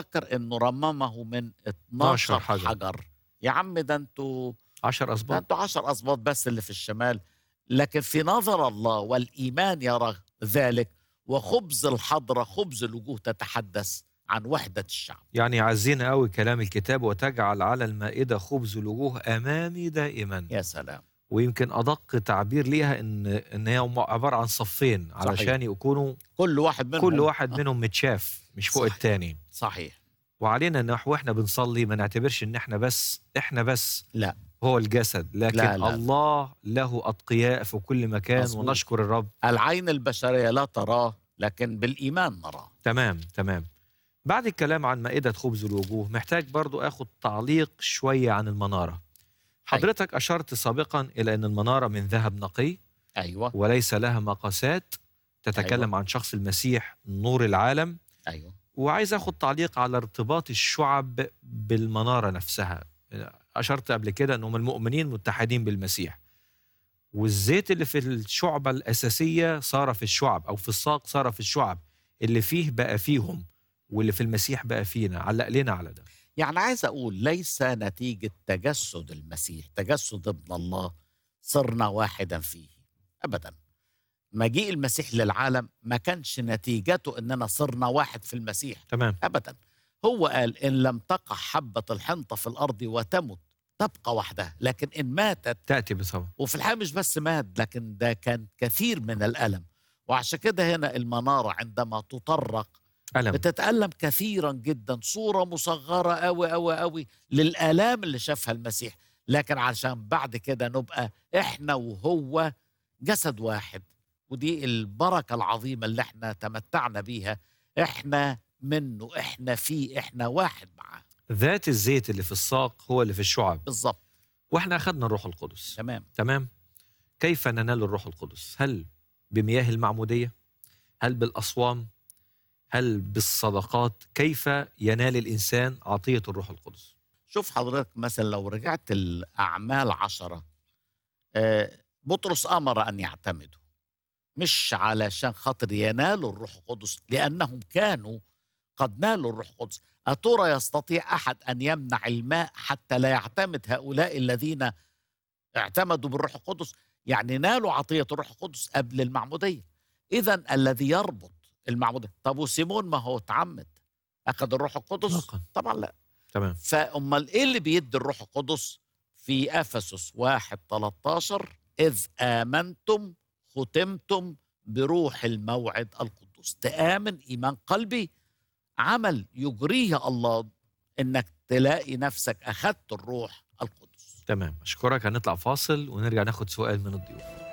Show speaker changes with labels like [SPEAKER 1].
[SPEAKER 1] متذكر انه رممه من
[SPEAKER 2] 12
[SPEAKER 1] 12
[SPEAKER 2] حجر.
[SPEAKER 1] حجر, يا عم ده انتوا
[SPEAKER 2] 10
[SPEAKER 1] ده
[SPEAKER 2] اسباط
[SPEAKER 1] انتوا 10 اسباط بس اللي في الشمال لكن في نظر الله والايمان يرى ذلك وخبز الحضره خبز الوجوه تتحدث عن وحده الشعب
[SPEAKER 2] يعني يعزينا قوي كلام الكتاب وتجعل على المائده خبز الوجوه امامي دائما
[SPEAKER 1] يا سلام
[SPEAKER 2] ويمكن ادق تعبير ليها ان ان هي عباره عن صفين علشان يكونوا
[SPEAKER 1] كل واحد منهم
[SPEAKER 2] كل واحد منهم متشاف مش فوق
[SPEAKER 1] صحيح.
[SPEAKER 2] التاني
[SPEAKER 1] صحيح
[SPEAKER 2] وعلينا ان واحنا بنصلي ما نعتبرش ان احنا بس احنا بس
[SPEAKER 1] لا.
[SPEAKER 2] هو الجسد لكن
[SPEAKER 1] لا، لا.
[SPEAKER 2] الله له اتقياء في كل مكان
[SPEAKER 1] مظبوط.
[SPEAKER 2] ونشكر الرب
[SPEAKER 1] العين البشريه لا تراه لكن بالايمان نراه
[SPEAKER 2] تمام تمام بعد الكلام عن مائدة خبز الوجوه محتاج برضو أخذ تعليق شوية عن المنارة حضرتك أشرت سابقا إلى أن المنارة من ذهب نقي
[SPEAKER 1] ايوه
[SPEAKER 2] وليس لها مقاسات تتكلم
[SPEAKER 1] أيوة.
[SPEAKER 2] عن شخص المسيح نور العالم
[SPEAKER 1] ايوه
[SPEAKER 2] وعايز أخذ تعليق على ارتباط الشعب بالمنارة نفسها أشرت قبل كده أنهم المؤمنين متحدين بالمسيح والزيت اللي في الشعبة الأساسية صار في الشعب أو في الساق صار في الشعب اللي فيه بقى فيهم واللي في المسيح بقى فينا علق لنا على ده
[SPEAKER 1] يعني عايز اقول ليس نتيجه تجسد المسيح تجسد ابن الله صرنا واحدا فيه ابدا مجيء المسيح للعالم ما كانش نتيجته اننا صرنا واحد في المسيح
[SPEAKER 2] تمام
[SPEAKER 1] ابدا هو قال ان لم تقع حبه الحنطه في الارض وتمت تبقى وحدها لكن ان ماتت
[SPEAKER 2] تأتي بصبر
[SPEAKER 1] وفي الحقيقه مش بس مات لكن ده كان كثير من الالم وعشان كده هنا المناره عندما تطرق
[SPEAKER 2] ألم
[SPEAKER 1] بتتألم كثيرا جدا صورة مصغرة أوي أوي أوي للآلام اللي شافها المسيح لكن عشان بعد كده نبقى إحنا وهو جسد واحد ودي البركة العظيمة اللي احنا تمتعنا بيها احنا منه احنا فيه احنا واحد معاه
[SPEAKER 2] ذات الزيت اللي في الساق هو اللي في الشعب
[SPEAKER 1] بالظبط
[SPEAKER 2] واحنا أخذنا الروح القدس
[SPEAKER 1] تمام
[SPEAKER 2] تمام كيف ننال الروح القدس هل بمياه المعمودية هل بالأصوام هل بالصدقات كيف ينال الإنسان عطية الروح القدس
[SPEAKER 1] شوف حضرتك مثلا لو رجعت الأعمال عشرة آه، بطرس أمر أن يعتمدوا مش علشان خاطر ينالوا الروح القدس لأنهم كانوا قد نالوا الروح القدس أترى يستطيع أحد أن يمنع الماء حتى لا يعتمد هؤلاء الذين اعتمدوا بالروح القدس يعني نالوا عطية الروح القدس قبل المعمودية إذا الذي يربط المعمودية طب وسيمون ما هو اتعمد أخذ الروح القدس
[SPEAKER 2] إطلاقاً.
[SPEAKER 1] طبعا لا
[SPEAKER 2] تمام
[SPEAKER 1] فأمال إيه اللي بيدي الروح القدس في أفسس واحد 13 إذ آمنتم ختمتم بروح الموعد القدوس تآمن إيمان قلبي عمل يجريه الله إنك تلاقي نفسك أخذت الروح القدس
[SPEAKER 2] تمام أشكرك هنطلع فاصل ونرجع ناخد سؤال من الضيوف